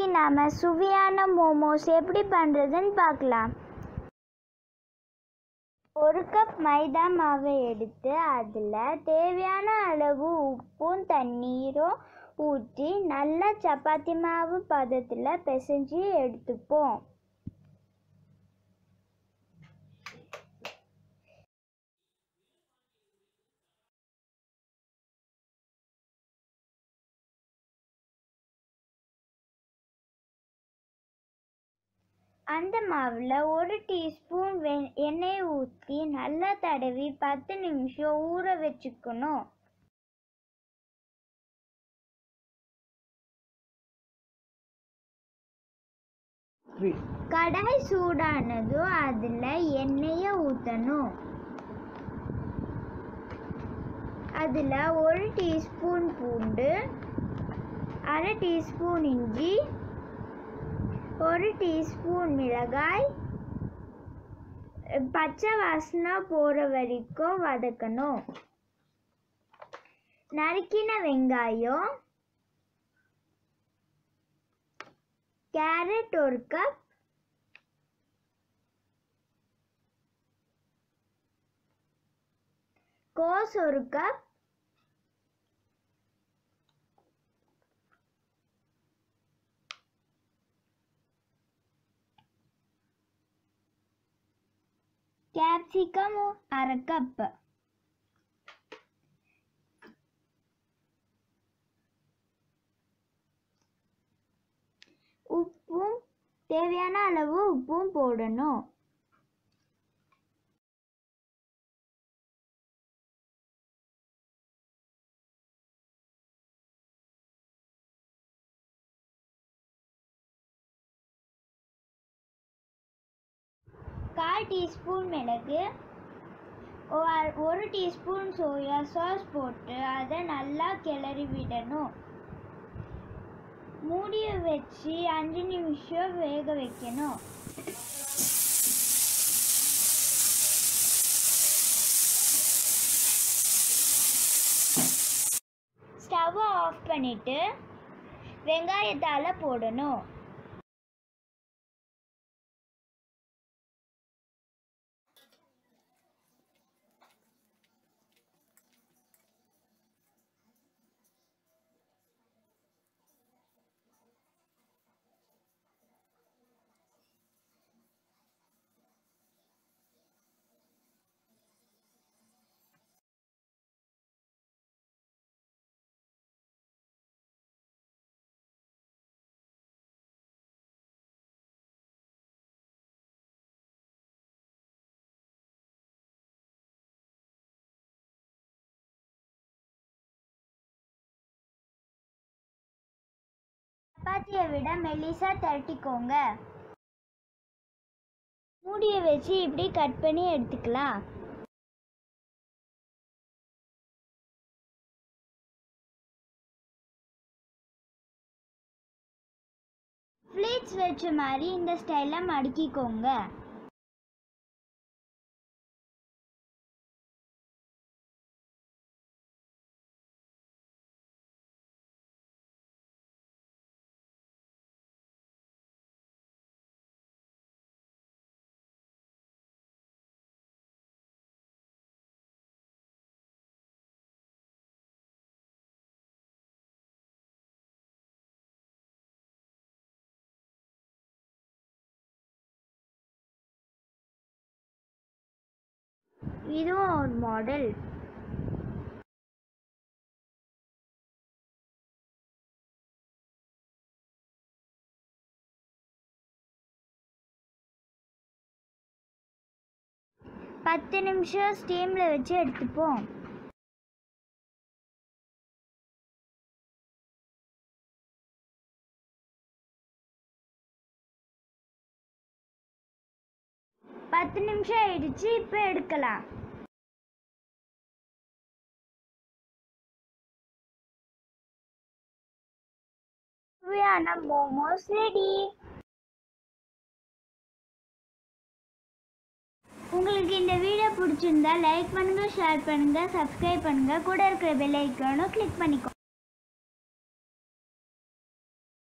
நாம் சுவையான மோமோஸ் எப்படி பண்ணுறதுன்னு பார்க்கலாம் ஒரு கப் மைதா மாவை எடுத்து அதில் தேவையான அளவு உப்பும் தண்ணீரும் ஊற்றி நல்லா சப்பாத்தி மாவு பதத்தில் பிசைஞ்சு எடுத்துப்போம் அந்த மாவில் ஒரு டீஸ்பூன் வெ எண்ணெய் ஊற்றி நல்லா தடவி பத்து நிமிஷம் ஊற வச்சுக்கணும் கடாய் சூடானதும் அதில் எண்ணெயை ஊற்றணும் அதில் ஒரு டீஸ்பூன் பூண்டு அரை டீஸ்பூன் இஞ்சி ஒரு டீஸ்பூன் மிளகாய் பச்சை வாசனை போகிற வரைக்கும் வதக்கணும் நறுக்கின வெங்காயம் கேரட் ஒரு கப் கோஸ் ஒரு கப் கேப்சிகம் அரை கப் உப்பும் தேவையான அளவு உப்பும் போடணும் கால் டீஸ்பூன் மிளகு ஒ- ஒரு டீஸ்பூன் சோயா சாஸ் போட்டு அதை நல்லா கிளறி விடணும் மூடிய வச்சு அஞ்சு நிமிஷம் வேக வைக்கணும் ஸ்டவ்வை ஆஃப் பண்ணிட்டு வெங்காயத்தால் போடணும் சப்பாத்தியை விட மெல்லிசா தட்டிக்கோங்க மூடியை வச்சு இப்படி கட் பண்ணி எடுத்துக்கலாம் ஃப்ளீட்ஸ் வச்ச மாதிரி இந்த ஸ்டைலில் மடக்கிக்கோங்க இதுவும் ஒரு மாடல் பத்து நிமிஷம் ஸ்டீமில் வச்சு எடுத்துப்போம் பத்து நிமிஷம் ஆயிடுச்சு இப்போ எடுக்கலாம் சுவையான மோமோஸ் ரெடி உங்களுக்கு இந்த வீடியோ பிடிச்சிருந்தா லைக் பண்ணுங்க ஷேர் பண்ணுங்க சப்ஸ்கிரைப் பண்ணுங்க கூட இருக்கிற பெல் ஐக்கானும் கிளிக் பண்ணிக்கோ